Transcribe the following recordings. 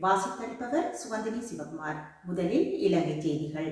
வாசித்தளிப்பவர் சுகந்தினி சிவகுமார் முதலில் இலங்கை செய்திகள்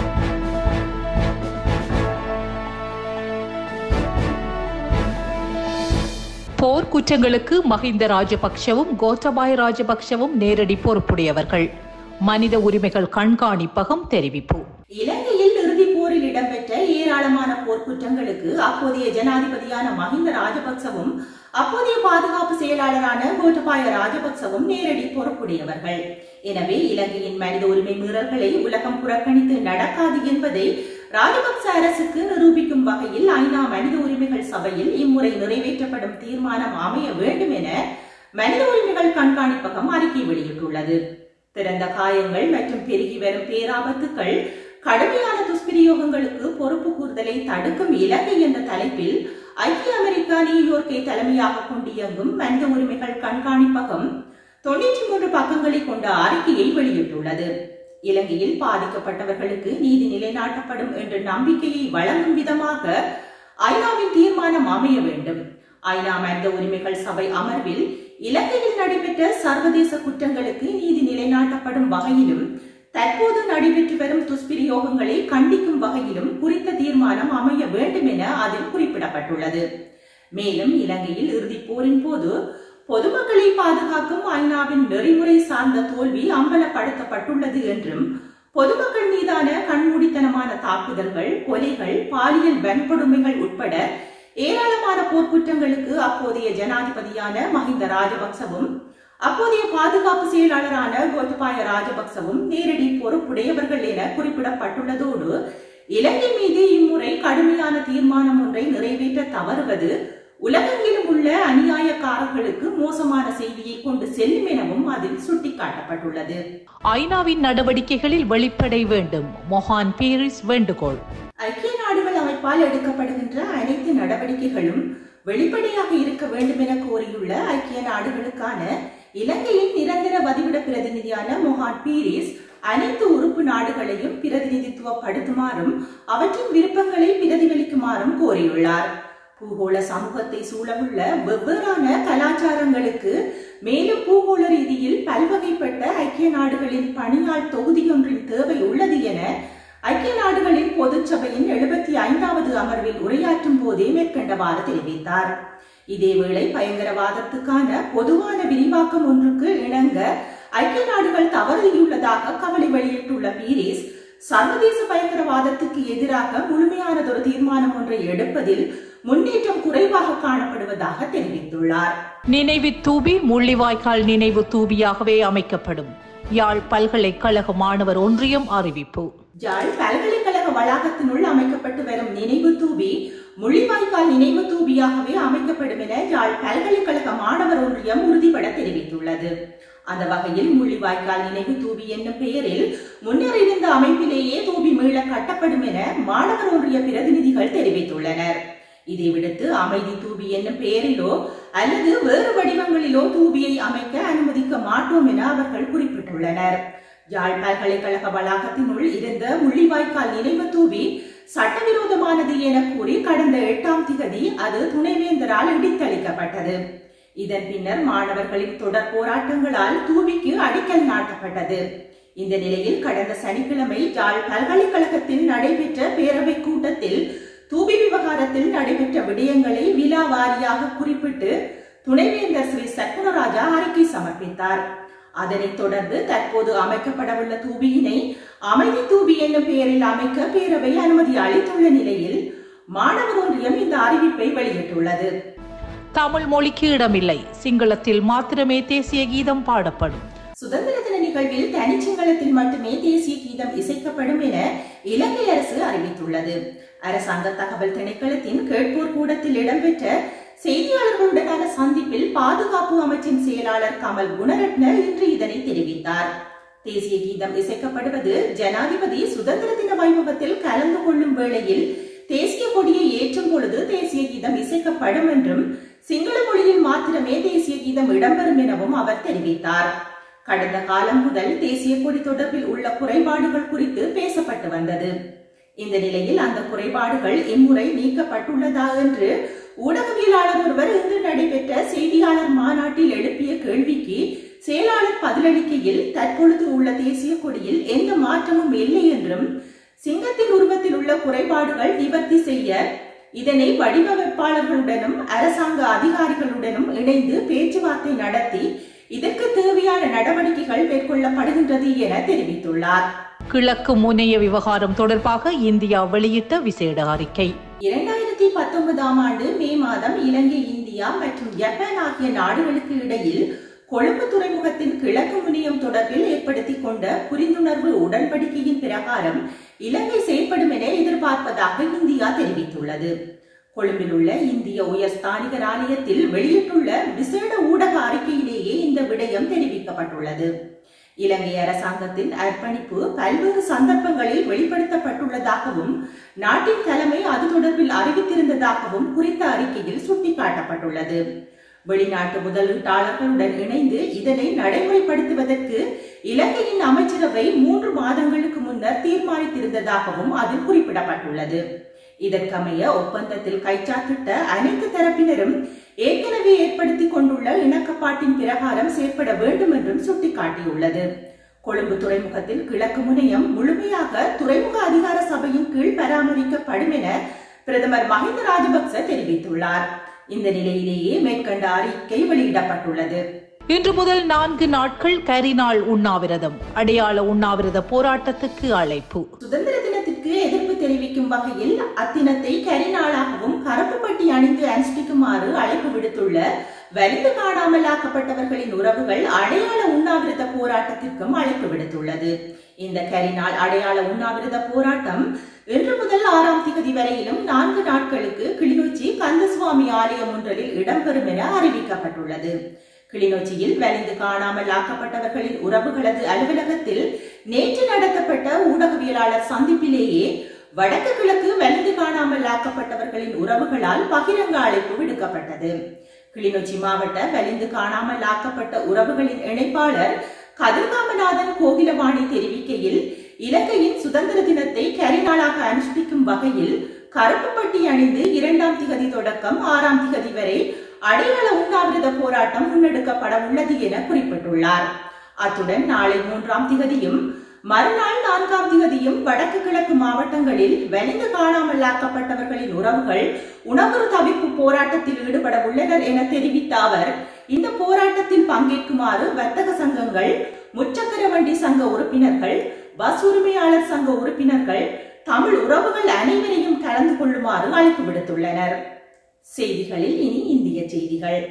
போர் குற்றங்களுக்கு மஹிந்த ராஜபக்ஷவும் கோத்தபாய ராஜபக்ஷவும் நேரடி பொறுப்புடையவர்கள் மனித உரிமைகள் கண்காணிப்பகம் தெரிவிப்பு இலங்கையில் இறுதிப் போரில் இடம்பெற்ற ஏராளமான போர்க்குற்றங்களுக்கு அப்போதைய ஜனாதிபதியான மஹிந்த ராஜபக்சவும் அப்போதைய பாதுகாப்பு செயலாளரான கோட்டபாய ராஜபக்சவும் நேரடி பொறுப்புடையவர்கள் எனவே இலங்கையின் மனித உரிமை மீறல்களை உலகம் புறக்கணித்து நடக்காது என்பதை ராஜபக்ச அரசுக்கு நிரூபிக்கும் வகையில் ஐநா மனித உரிமைகள் சபையில் இம்முறை நிறைவேற்றப்படும் தீர்மானம் அமைய வேண்டும் என மனித உரிமைகள் கண்காணிப்பகம் அறிக்கை வெளியிட்டுள்ளது திறந்த காயங்கள் மற்றும் பெருகி வரும் பேராபத்துக்கள் கடுமையான துஷ்பிரயோகங்களுக்கு பொறுப்பு கூறுதலை தடுக்கும் இலங்கை என்ற தலைப்பில் ஐக்கிய அமெரிக்கா நியூயோர்க்கை தலைமையாக கொண்டு இயங்கும் மனித உரிமைகள் கண்காணிப்பகம் தொண்ணூற்றி மூன்று பக்கங்களை கொண்ட அறிக்கையை வெளியிட்டுள்ளது இலங்கையில் பாதிக்கப்பட்டவர்களுக்கு நீதி நிலைநாட்டப்படும் என்ற நம்பிக்கையை வழங்கும் விதமாக ஐநாவின் தீர்மானம் அமைய வேண்டும் ஐநா மனித உரிமைகள் சபை அமர்வில் இலங்கையில் நடைபெற்ற சர்வதேச குற்றங்களுக்கு நீதி நிலைநாட்டப்படும் வகையிலும் தற்போது நடைபெற்று வரும் துஷ்பிரயோகங்களை கண்டிக்கும் வகையிலும் குறித்த தீர்மானம் அமைய வேண்டும் என அதில் குறிப்பிடப்பட்டுள்ளது மேலும் இலங்கையில் இறுதிப் போரின் போது பொதுமக்களை பாதுகாக்கும் ஐநாவின் நெறிமுறை சார்ந்த தோல்வி அம்பலப்படுத்தப்பட்டுள்ளது என்றும் பொதுமக்கள் மீதான கண்மூடித்தனமான தாக்குதல்கள் கொலைகள் பாலியல் வன்கொடுமைகள் உட்பட ஏராளமான போர்க்குற்றங்களுக்கு அப்போதைய ஜனாதிபதியான மஹிந்த ராஜபக்சவும் அப்போதைய பாதுகாப்பு செயலாளரான கோத்தபாய ராஜபக்சவும் நேரடி பொறுப்புடையவர்கள் என குறிப்பிடப்பட்டுள்ளதோடு இலங்கை மீது இம்முறை கடுமையான தீர்மானம் ஒன்றை நிறைவேற்ற தவறுவது உலகெங்கிலும் உள்ள அநியாயக்காரர்களுக்கு மோசமான செய்தியை கொண்டு செல்லும் எனவும் அதில் சுட்டிக்காட்டப்பட்டுள்ளது ஐநாவின் நடவடிக்கைகளில் வெளிப்படை வேண்டும் மொஹான் பீரிஸ் வேண்டுகோள் ஐக்கிய நாடுகள் அமைப்பால் எடுக்கப்படுகின்ற அனைத்து நடவடிக்கைகளும் வெளிப்படையாக இருக்க வேண்டும் என கோரியுள்ள ஐக்கிய நாடுகளுக்கான இலங்கையின் நிரந்தர வதிவிட பிரதிநிதியான மொஹான் பீரிஸ் அனைத்து உறுப்பு நாடுகளையும் பிரதிநிதித்துவப்படுத்துமாறும் அவற்றின் விருப்பங்களை பிரதிபலிக்குமாறும் கோரியுள்ளார் பூகோள சமூகத்தை சூழவுள்ள வெவ்வேறான கலாச்சாரங்களுக்கு மேலும் பூகோள ரீதியில் பல்வகைப்பட்ட ஐக்கிய நாடுகளின் பணியாள் தொகுதியொன்றின் தேவை உள்ளது என ஐக்கிய நாடுகளின் பொதுச்சபையின் எழுபத்தி ஐந்தாவது அமர்வில் உரையாற்றும் போதே மேற்கண்டவாறு தெரிவித்தார் இதேவேளை பயங்கரவாதத்துக்கான பொதுவான விரிவாக்கம் ஒன்றுக்கு இணங்க ஐக்கிய நாடுகள் தவறியுள்ளதாக கவலை வெளியிட்டுள்ள பீரிஸ் சர்வதேச பயங்கரவாதத்துக்கு எதிராக முழுமையானதொரு தீர்மானம் ஒன்றை எடுப்பதில் முன்னேற்றம் குறைவாக காணப்படுவதாக தெரிவித்துள்ளார் நினைவு தூபி முள்ளிவாய்க்கால் நினைவு தூபியாகவே அமைக்கப்படும் யாழ் பல்கலைக்கழக மாணவர் ஒன்றியம் அறிவிப்பு ஜாழ் பல்கலைக்கழக வளாகத்தினுள் அமைக்கப்பட்டு வரும் நினைவு தூபி முள்ளிவாய்க்கால் நினைவு தூபியாகவே அமைக்கப்படும் என யாழ் பல்கலைக்கழக மாணவர் ஒன்றியம் உறுதிபட தெரிவித்துள்ளது அந்த வகையில் முள்ளிவாய்க்கால் நினைவு தூபி என்னும் பெயரில் முன்னர் இருந்த அமைப்பிலேயே தூபி மீள கட்டப்படும் என மாணவர் ஒன்றிய பிரதிநிதிகள் தெரிவித்துள்ளனர் இதை விடுத்து அமைதி தூபி என்னும் பெயரிலோ அல்லது வேறு வடிவங்களிலோ தூபியை அமைக்க அனுமதிக்க மாட்டோம் என அவர்கள் குறிப்பிட்டுள்ளனர் யாழ் பல்கலைக்கழக வளாகத்தினுள் இருந்த முள்ளிவாய்க்கால் நினைவு தூவி சட்டவிரோதமானது என கூறி கடந்த எட்டாம் திகதி அது துணைவேந்தரால் இடித்தளிக்கப்பட்டது இதன் பின்னர் மாணவர்களின் தொடர் போராட்டங்களால் தூவிக்கு அடிக்கல் நாட்டப்பட்டது இந்த நிலையில் கடந்த சனிக்கிழமை யாழ் பல்கலைக்கழகத்தில் நடைபெற்ற பேரவை கூட்டத்தில் தூபி விவகாரத்தில் நடைபெற்ற விடயங்களை விழா வாரியாக குறிப்பிட்டு துணைவேந்தர் ஸ்ரீ சக்குனராஜா அறிக்கை சமர்ப்பித்தார் அதனைத் தொடர்ந்து தற்போது அமைக்கப்படவுள்ள தூபியினை அமைதி தூபி என்னும் பெயரில் அமைக்க பேரவை அனுமதி அளித்துள்ள நிலையில் மாணவர் ஒன்றியம் இந்த அறிவிப்பை வெளியிட்டுள்ளது தமிழ் மொழிக்கு இடமில்லை சிங்களத்தில் மாத்திரமே தேசிய கீதம் பாடப்படும் சுதந்திர தின நிகழ்வில் தனிச்சிங்களத்தில் மட்டுமே தேசிய கீதம் இசைக்கப்படும் என இலங்கை அரசு அறிவித்துள்ளது அரசாங்க தகவல் திணைக்களத்தின் கேட்போர் கூடத்தில் இடம்பெற்ற செய்தியாளர்களுடனான சந்திப்பில் பாதுகாப்பு அமைச்சின் செயலாளர் கமல் குணரட்ன இன்று இதனை தெரிவித்தார் தேசிய கீதம் இசைக்கப்படுவது ஜனாதிபதி சுதந்திர தின வைபவத்தில் கலந்து கொள்ளும் வேளையில் தேசிய கொடியை ஏற்றும் பொழுது தேசிய கீதம் இசைக்கப்படும் என்றும் சிங்கள மொழியில் மாத்திரமே தேசிய கீதம் இடம்பெறும் எனவும் அவர் தெரிவித்தார் கடந்த காலம் முதல் தேசிய கொடி தொடர்பில் உள்ள குறைபாடுகள் குறித்து பேசப்பட்டு வந்தது இந்த நிலையில் அந்த குறைபாடுகள் இம்முறை நீக்கப்பட்டுள்ளதா என்று ஊடகவியலாளர் ஒருவர் இன்று நடைபெற்ற செய்தியாளர் மாநாட்டில் எழுப்பிய கேள்விக்கு செயலாளர் பதிலளிக்கையில் தற்பொழுது உள்ள தேசிய கொடியில் எந்த மாற்றமும் இல்லை என்றும் சிங்கத்தின் உருவத்தில் உள்ள குறைபாடுகள் நிவர்த்தி செய்ய இதனை வடிவமைப்பாளர்களுடனும் அரசாங்க அதிகாரிகளுடனும் இணைந்து பேச்சுவார்த்தை நடத்தி இதற்கு தேவையான நடவடிக்கைகள் மேற்கொள்ளப்படுகின்றது என தெரிவித்துள்ளார் கிழக்கு முனைய விவகாரம் தொடர்பாக இந்தியா வெளியிட்ட விசேட அறிக்கை இரண்டாயிரத்தி பத்தொன்பதாம் ஆண்டு மே மாதம் இலங்கை இந்தியா மற்றும் ஜப்பான் ஆகிய நாடுகளுக்கு இடையில் கொழும்பு துறைமுகத்தின் கிழக்கு முனையம் தொடர்பில் ஏற்படுத்திக் கொண்ட புரிந்துணர்வு உடன்படிக்கையின் பிரகாரம் இலங்கை செயல்படும் என எதிர்பார்ப்பதாக இந்தியா தெரிவித்துள்ளது கொழும்பில் உள்ள இந்திய உயர் ஸ்தானிகர் ஆலயத்தில் வெளியிட்டுள்ள விசேட ஊடக அறிக்கையிலேயே இந்த விடயம் தெரிவிக்கப்பட்டுள்ளது இலங்கை அரசாங்கத்தின் அர்ப்பணிப்பு பல்வேறு சந்தர்ப்பங்களில் வெளிப்படுத்தப்பட்டுள்ளதாகவும் நாட்டின் தலைமை அது தொடர்பில் அறிவித்திருந்ததாகவும் குறித்த அறிக்கையில் சுட்டிக்காட்டப்பட்டுள்ளது வெளிநாட்டு முதலீட்டாளர்களுடன் இணைந்து இதனை நடைமுறைப்படுத்துவதற்கு இலங்கையின் அமைச்சரவை மூன்று மாதங்களுக்கு முன்னர் தீர்மானித்திருந்ததாகவும் அதில் குறிப்பிடப்பட்டுள்ளது இதற்கமைய ஒப்பந்தத்தில் கைச்சாத்திட்ட அனைத்து தரப்பினரும் ஏற்கனவே ஏற்படுத்திக் கொண்டுள்ள இணக்கப்பாட்டின் பிரகாரம் செயற்பட வேண்டும் என்றும் சுட்டிக்காட்டியுள்ளது கொழும்பு துறைமுகத்தில் கிழக்கு முனையம் முழுமையாக துறைமுக அதிகார சபையின் கீழ் பராமரிக்கப்படும் என பிரதமர் மஹிந்த ராஜபக்ச தெரிவித்துள்ளார் இந்த நிலையிலேயே மேற்கண்ட அறிக்கை வெளியிடப்பட்டுள்ளது இன்று முதல் நான்கு நாட்கள் கரிநாள் உண்ணாவிரதம் அடையாள உண்ணாவிரத போராட்டத்துக்கு அழைப்பு சுதந்திர தினத்திற்கு எதிர்ப்பு தெரிவிக்கும் வகையில் அத்தினத்தை கரிநாளாகவும் கருப்பு பட்டி அணிந்து அனுஷ்டிக்குமாறு அழைப்பு விடுத்துள்ள வலிந்து காணாமலாக்கப்பட்டவர்களின் உறவுகள் அடையாள உண்ணாவிரத போராட்டத்திற்கும் அழைப்பு விடுத்துள்ளது இந்த கரிநாள் அடையாள உண்ணாவிரத போராட்டம் இன்று முதல் ஆறாம் திகதி வரையிலும் நான்கு நாட்களுக்கு கிளிநொச்சி கந்தசுவாமி ஆலயம் ஒன்றில் இடம்பெறும் என அறிவிக்கப்பட்டுள்ளது கிளிநொச்சியில் வலிந்து காணாமல் ஆக்கப்பட்டவர்களின் உறவுகளது அலுவலகத்தில் நேற்று நடத்தப்பட்ட ஊடகவியலாளர் சந்திப்பிலேயே வடக்கு கிழக்கு வலிந்து காணாமல் ஆக்கப்பட்டவர்களின் உறவுகளால் பகிரங்க அழைப்பு விடுக்கப்பட்டது கிளிநொச்சி மாவட்ட வலிந்து காணாமல் ஆக்கப்பட்ட உறவுகளின் இணைப்பாளர் கதிர்காமநாதன் கோகிலவாணி தெரிவிக்கையில் இலங்கையின் சுதந்திர தினத்தை கரிநாளாக அனுஷ்டிக்கும் வகையில் கருப்பு பட்டி அணிந்து இரண்டாம் திகதி தொடக்கம் ஆறாம் திகதி வரை அடையாள உண்ணாவிரத போராட்டம் முன்னெடுக்கப்பட உள்ளது என குறிப்பிட்டுள்ளார் அத்துடன் நாளை மூன்றாம் திகதியும் மறுநாள் நான்காம் திகதியும் வடக்கு கிழக்கு மாவட்டங்களில் வலிந்து காணாமல் ஆக்கப்பட்டவர்களின் உறவுகள் உணவு தவிர்ப்பு போராட்டத்தில் ஈடுபட உள்ளனர் என தெரிவித்த அவர் இந்த போராட்டத்தில் பங்கேற்குமாறு வர்த்தக சங்கங்கள் முச்சக்கர வண்டி சங்க உறுப்பினர்கள் பஸ் உரிமையாளர் சங்க உறுப்பினர்கள் தமிழ் உறவுகள் அனைவரையும் கலந்து கொள்ளுமாறு அழைப்பு விடுத்துள்ளனர் செய்திகளில் இனி இந்திய செய்திகள்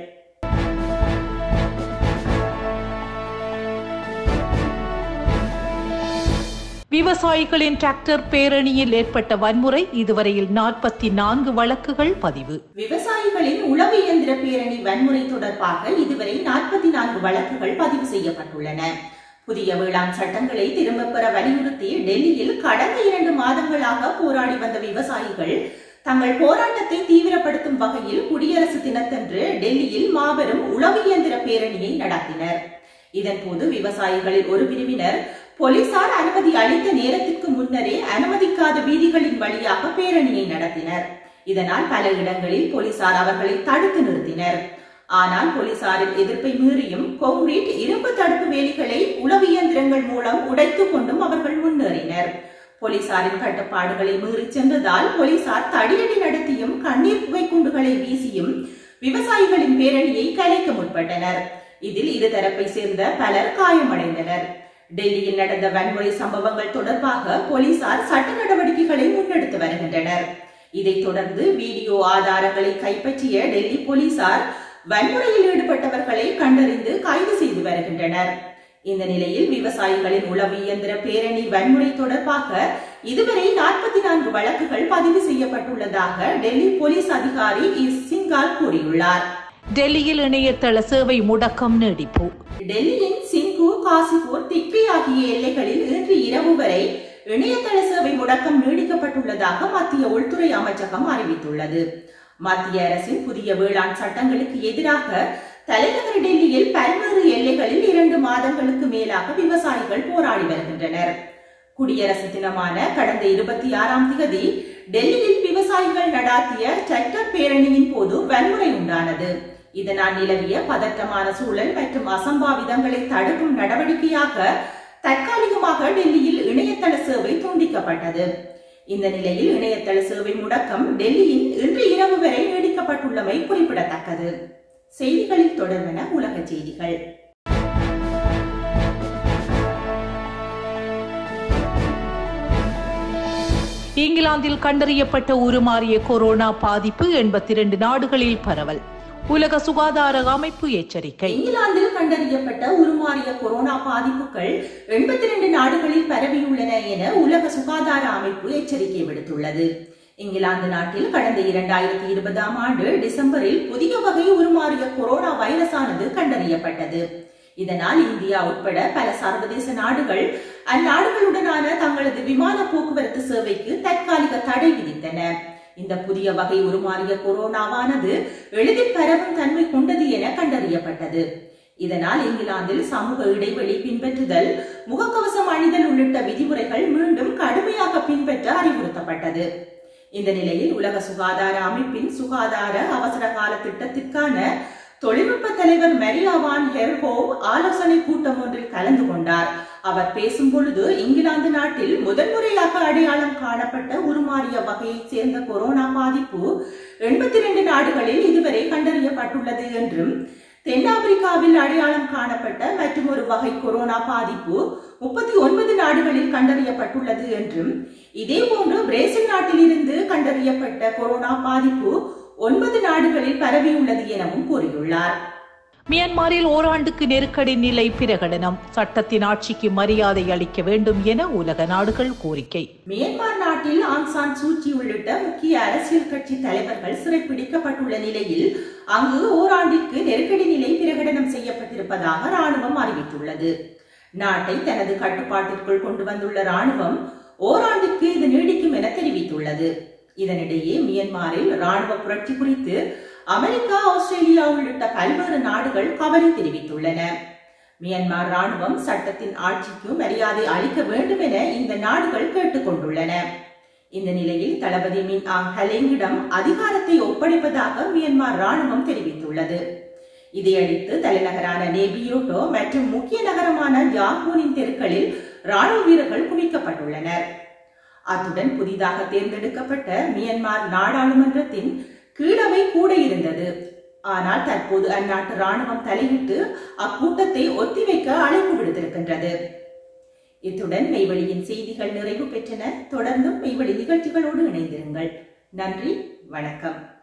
விவசாயிகளின் டிராக்டர் பேரணியில் ஏற்பட்ட வன்முறை இதுவரையில் நாற்பத்தி நான்கு வழக்குகள் பதிவு விவசாயிகளின் உளவு இயந்திர பேரணி வன்முறை தொடர்பாக இதுவரை நாற்பத்தி நான்கு வழக்குகள் பதிவு செய்யப்பட்டுள்ளன புதிய வேளாண் சட்டங்களை திரும்பப் பெற வலியுறுத்தி டெல்லியில் கடந்த இரண்டு மாதங்களாக போராடி வந்த விவசாயிகள் தங்கள் போராட்டத்தை தீவிரப்படுத்தும் வகையில் குடியரசு தினத்தன்று டெல்லியில் மாபெரும் உளவு இயந்திர பேரணியை நடத்தினர் இதன்போது விவசாயிகளில் ஒரு பிரிவினர் போலீசார் அனுமதி அளித்த நேரத்திற்கு முன்னரே அனுமதிக்காத வீதிகளின் வழியாக பேரணியை நடத்தினர் இதனால் பல இடங்களில் போலீசார் அவர்களை தடுத்து நிறுத்தினர் ஆனால் போலீசாரின் எதிர்ப்பை மீறியும் கான்கிரீட் இரும்பு தடுப்பு வேலிகளை உளவு இயந்திரங்கள் மூலம் உடைத்துக் கொண்டும் அவர்கள் முன்னேறினர் போலீசாரின் கட்டுப்பாடுகளை மீறி சென்றதால் போலீசார் தடியடி நடத்தியும் கண்ணீர் புகைக்குண்டுகளை வீசியும் விவசாயிகளின் பேரணியை கலைக்க முற்பட்டனர் இதில் இருதரப்பை சேர்ந்த பலர் காயமடைந்தனர் டெல்லியில் நடந்த வன்முறை சம்பவங்கள் தொடர்பாக போலீசார் சட்ட நடவடிக்கைகளை முன்னெடுத்து வருகின்றனர் இதைத் தொடர்ந்து வீடியோ ஆதாரங்களை கைப்பற்றிய டெல்லி போலீசார் வன்முறையில் ஈடுபட்டவர்களை கண்டறிந்து கைது செய்து வருகின்றனர் இந்த நிலையில் விவசாயிகளின் உளவு இயந்திர பேரணி வன்முறை தொடர்பாக இதுவரை நாற்பத்தி நான்கு வழக்குகள் பதிவு செய்யப்பட்டுள்ளதாக டெல்லி போலீஸ் அதிகாரி இஸ் சிங்கால் கூறியுள்ளார் டெல்லியில் இணையதள சேவை முடக்கம் நீடிப்பு டெல்லியின் சிங்கு காசிபூர் திக்வி ஆகிய எல்லைகளில் இன்று இரவு வரை இணையதள சேவை முடக்கம் நீடிக்கப்பட்டுள்ளதாக மத்திய உள்துறை அமைச்சகம் அறிவித்துள்ளது மத்திய அரசின் புதிய வேளாண் சட்டங்களுக்கு எதிராக தலைநகர் டெல்லியில் பல்வேறு எல்லைகளில் இரண்டு மாதங்களுக்கு மேலாக விவசாயிகள் போராடி வருகின்றனர் குடியரசு தினமான கடந்த இருபத்தி ஆறாம் திகதி டெல்லியில் விவசாயிகள் நடாத்திய டிராக்டர் பேரணியின் போது வன்முறை உண்டானது இதனால் நிலவிய பதற்றமான சூழல் மற்றும் அசம்பாவிதங்களை தடுக்கும் நடவடிக்கையாக தற்காலிகமாக டெல்லியில் இணையதள சேவை துண்டிக்கப்பட்டது இந்த நிலையில் இணையதள சேவை முடக்கம் டெல்லியில் இன்று இரவு வரை நீடிக்கப்பட்டுள்ளமை குறிப்பிடத்தக்கது செய்திகளில் தொடர்பென உலக செய்திகள் இங்கிலாந்தில் கண்டறியப்பட்ட உருமாறிய கொரோனா பாதிப்பு எண்பத்தி இரண்டு நாடுகளில் பரவல் உலக சுகாதார அமைப்பு எச்சரிக்கை இங்கிலாந்தில் கண்டறியப்பட்ட உருமாறிய கொரோனா பாதிப்புகள் எண்பத்தி இரண்டு நாடுகளில் பரவியுள்ளன என உலக சுகாதார அமைப்பு எச்சரிக்கை விடுத்துள்ளது இங்கிலாந்து நாட்டில் கடந்த இரண்டாயிரத்தி இருபதாம் ஆண்டு டிசம்பரில் புதிய வகை உருமாறிய கொரோனா வைரஸானது கண்டறியப்பட்டது இதனால் இந்தியா உட்பட பல சர்வதேச நாடுகள் அந்நாடுகளுடனான தங்களது விமான போக்குவரத்து சேவைக்கு தற்காலிக தடை விதித்தன இந்த புதிய வகை உருமாறிய கொரோனாவானது எளிதில் பரவும் தன்மை கொண்டது என கண்டறியப்பட்டது இதனால் இங்கிலாந்தில் சமூக இடைவெளி பின்பற்றுதல் முகக்கவசம் அணிதல் உள்ளிட்ட விதிமுறைகள் மீண்டும் கடுமையாக பின்பற்ற அறிவுறுத்தப்பட்டது இந்த நிலையில் உலக சுகாதார அமைப்பின் சுகாதார அவசர கால திட்டத்திற்கான தொழில்நுட்ப தலைவர் மெரியா வான் ஹெர்ஹோவ் ஆலோசனை கூட்டம் ஒன்றில் கலந்து கொண்டார் அவர் பேசும் பொழுது இங்கிலாந்து நாட்டில் முதன்முறையாக அடையாளம் காணப்பட்ட உருமாறிய வகையைச் சேர்ந்த கொரோனா பாதிப்பு எண்பத்தி இரண்டு நாடுகளில் இதுவரை கண்டறியப்பட்டுள்ளது என்றும் தென்னாப்பிரிக்காவில் அடையாளம் காணப்பட்ட மற்றும் ஒரு வகை கொரோனா பாதிப்பு முப்பத்தி ஒன்பது நாடுகளில் கண்டறியப்பட்டுள்ளது என்றும் இதேபோன்று பிரேசில் நாட்டிலிருந்து கண்டறியப்பட்ட கொரோனா பாதிப்பு ஒன்பது நாடுகளில் பரவியுள்ளது எனவும் கூறியுள்ளார் மியான்மரில் ஓராண்டுக்கு நெருக்கடி நிலை பிரகடனம் சட்டத்தின் ஆட்சிக்கு மரியாதை அளிக்க வேண்டும் என உலக நாடுகள் கோரிக்கை மியான்மர் நாட்டில் ஆங் சான் சூச்சி உள்ளிட்ட முக்கிய அரசியல் கட்சி தலைவர்கள் சிறைப்பிடிக்கப்பட்டுள்ள நிலையில் அங்கு ஓராண்டிற்கு நெருக்கடி நிலை பிரகடனம் செய்யப்பட்டிருப்பதாக ராணுவம் அறிவித்துள்ளது நாட்டை தனது கட்டுப்பாட்டிற்குள் கொண்டு வந்துள்ள ராணுவம் ஓராண்டிற்கு இது நீடிக்கும் என தெரிவித்துள்ளது இதனிடையே மியான்மரில் ராணுவ புரட்சி குறித்து அமெரிக்கா ஆஸ்திரேலியா உள்ளிட்ட பல்வேறு நாடுகள் கவலை தெரிவித்துள்ளன மியான்மர் ராணுவம் சட்டத்தின் ஆட்சிக்கு மரியாதை அளிக்க வேண்டும் என இந்த நாடுகள் கேட்டுக்கொண்டுள்ளன இந்த நிலையில் தளபதி மின் ஆங் ஹலேங்கிடம் அதிகாரத்தை ஒப்படைப்பதாக மியான்மர் ராணுவம் தெரிவித்துள்ளது இதையடுத்து தலைநகரான நேபியோட்டோ மற்றும் முக்கிய நகரமான யாங்கூனின் தெருக்களில் ராணுவ வீரர்கள் குவிக்கப்பட்டுள்ளனர் அத்துடன் புதிதாக தேர்ந்தெடுக்கப்பட்ட மியான்மர் நாடாளுமன்றத்தின் கீழவை கூட இருந்தது ஆனால் தற்போது அந்நாட்டு ராணுவம் தலையிட்டு அக்கூட்டத்தை ஒத்திவைக்க அழைப்பு விடுத்திருக்கின்றது இத்துடன் மெய்வழியின் செய்திகள் நிறைவு பெற்றன தொடர்ந்தும் மெய்வழி நிகழ்ச்சிகளோடு இணைந்திருங்கள் நன்றி வணக்கம்